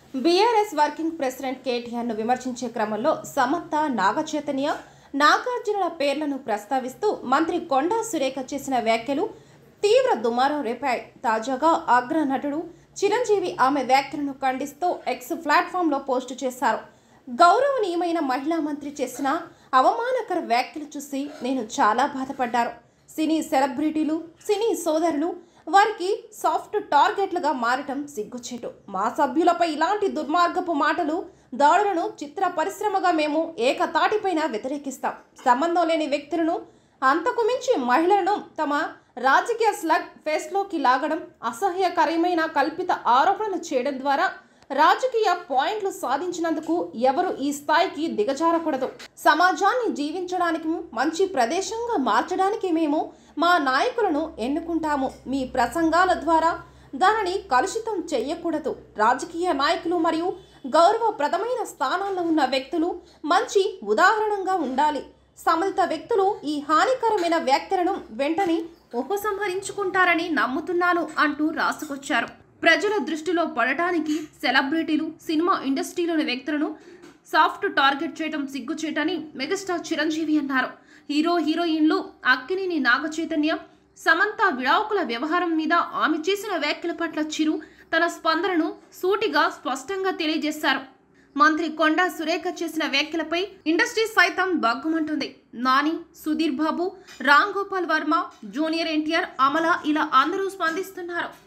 BRS working president కేటీఆర్ను విమర్శించే క్రమంలో సమర్థ నాగచైతన్య నాగార్జునుల పేర్లను ప్రస్తావిస్తూ మంత్రి కొండా సురేఖ చేసిన వ్యాఖ్యలు తీవ్ర దుమారం రేపాయి తాజాగా అగ్ర నటుడు చిరంజీవి ఆమె వ్యాఖ్యలను ఖండిస్తూ ఎక్స్ ప్లాట్ఫామ్లో పోస్టు చేశారు గౌరవనీయమైన మహిళా మంత్రి చేసిన అవమానకర వ్యాఖ్యలు చూసి నేను చాలా బాధపడ్డారు సినీ సెలబ్రిటీలు సినీ సోదరులు వారికి సాఫ్ట్ టార్గెట్లుగా మారటం సిగ్గుచేటు మా సభ్యులపై ఇలాంటి దుర్మార్గపు మాటలు దాడులను చిత్ర పరిశ్రమగా మేము ఏకతాటిపైన వ్యతిరేకిస్తాం సంబంధం లేని వ్యక్తులను అంతకు మించి మహిళలను తమ రాజకీయ స్లగ్ ఫేస్లోకి లాగడం అసహ్యకరమైన కల్పిత ఆరోపణలు చేయడం ద్వారా రాజకీయ పాయింట్లు సాధించినందుకు ఎవరు ఈ స్థాయికి దిగజారకూడదు సమాజాన్ని జీవించడానికి మంచి ప్రదేశంగా మార్చడానికి మేము మా నాయకులను ఎన్నుకుంటాము మీ ప్రసంగాల ద్వారా దానిని కలుషితం చేయకూడదు రాజకీయ నాయకులు మరియు గౌరవప్రదమైన స్థానాల్లో ఉన్న వ్యక్తులు మంచి ఉదాహరణగా ఉండాలి సంబంధిత వ్యక్తులు ఈ హానికరమైన వ్యాఖ్యలను వెంటనే ఉపసంహరించుకుంటారని నమ్ముతున్నాను అంటూ రాసుకొచ్చారు ప్రజల దృష్టిలో పడటానికి సెలబ్రిటీలు సినిమా ఇండస్ట్రీలోని వ్యక్తులను సాఫ్ట్ టార్గెట్ చేయడం సిగ్గుచేటని మెగాస్టార్ చిరంజీవి అన్నారు హీరో హీరోయిన్లు అక్కినేని నాగ చైతన్య సమంత విడాకుల వ్యవహారం మీద ఆమె చేసిన వ్యాఖ్యల పట్ల చిరు తన స్పందనను సూటిగా స్పష్టంగా తెలియజేశారు మంత్రి కొండా సురేఖ చేసిన వ్యాఖ్యలపై ఇండస్ట్రీ సైతం బగ్గుమంటుంది నాని సుధీర్ బాబు రామ్ గోపాల్ వర్మ జూనియర్ ఎన్టీఆర్ అమల ఇలా అందరూ స్పందిస్తున్నారు